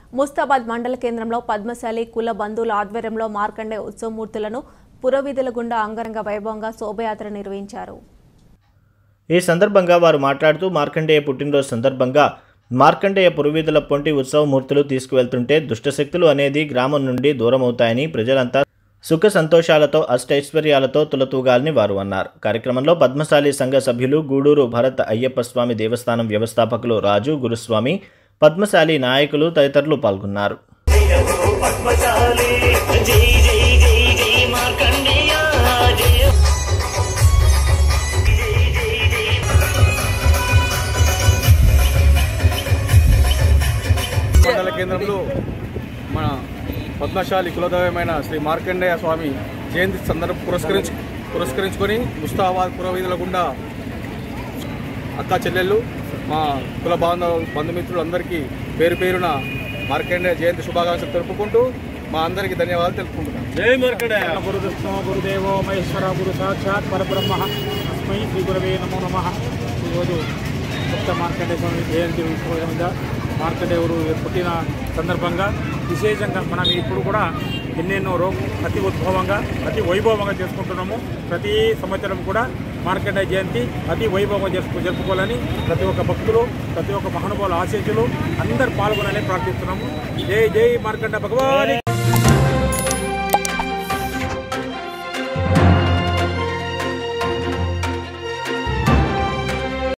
ముస్తాబాద్ మండల కేంద్రంలో పద్మశాలి కుల బంధువుల ఆధ్వర్యంలో మార్కండే ఉత్సవమూర్తులను పురవీధుల గుండా అంగరంగ వైభవంగా శోభయాత్ర నిర్వహించారు ఈ సందర్భంగా వారు మాట్లాడుతూ మార్కండేయ పుట్టినరోజు సందర్భంగా మార్కండేయ పురవీధుల పొంటి ఉత్సవమూర్తులు తీసుకువెళ్తుంటే దుష్టశక్తులు అనేది గ్రామం నుండి దూరమవుతాయని ప్రజలంతా సుఖ సంతోషాలతో అష్టైశ్వర్యాలతో తులతూగాలని వారు అన్నారు కార్యక్రమంలో పద్మశాలి సంఘ సభ్యులు గూడూరు భరత్ అయ్యప్ప స్వామి దేవస్థానం వ్యవస్థాపకులు రాజు గురుస్వామి పద్మశాలి నాయకులు తదితరులు పాల్గొన్నారు పద్మశాలి జై జై జై జై మార్కండేయ జయ మండల కేంద్రంలో మన పద్మశాలి కులదైవమైన శ్రీ మార్కండేయ స్వామి జయంతి సందర్భం పురస్కరించు పురస్కరించుకొని ముస్తాబాద్ పురవీధుల గుండా అక్క చెల్లెళ్ళు మా కుల బాంధవ బంధుమిత్రులు అందరికీ పేరు పేరున మార్కండేయ జయంతి శుభాకాంక్షలు తెలుపుకుంటూ మా అందరికీ ధన్యవాదాలు తెలుపుకుంటున్నాం జై మార్కండేయ గురుదత్తో గురుదేవో మహేశ్వర గురు సాక్షాత్ పరబ్రహ్మ అస్మై శ్రీ గురవే నమో నమ ఈరోజు కొత్త మార్కండేయ స్వామి జయంతి ఉత్సవంగా మార్కండేయుడు పుట్టిన సందర్భంగా విశేషంగా మనం ఇప్పుడు కూడా ఎన్నెన్నో రో అతి ఉద్భవంగా అతి వైభవంగా చేసుకుంటున్నాము ప్రతి సంవత్సరం కూడా మార్కండేయ జయంతి అతి వైభవంగా జరుపు జరుపుకోవాలని ప్రతి ఒక్క భక్తులు ప్రతి ఒక్క మహానుభావుల ఆశీస్సులు అందరు పాల్గొనాలని ప్రార్థిస్తున్నాము జై జై మార్కండ భగవాన్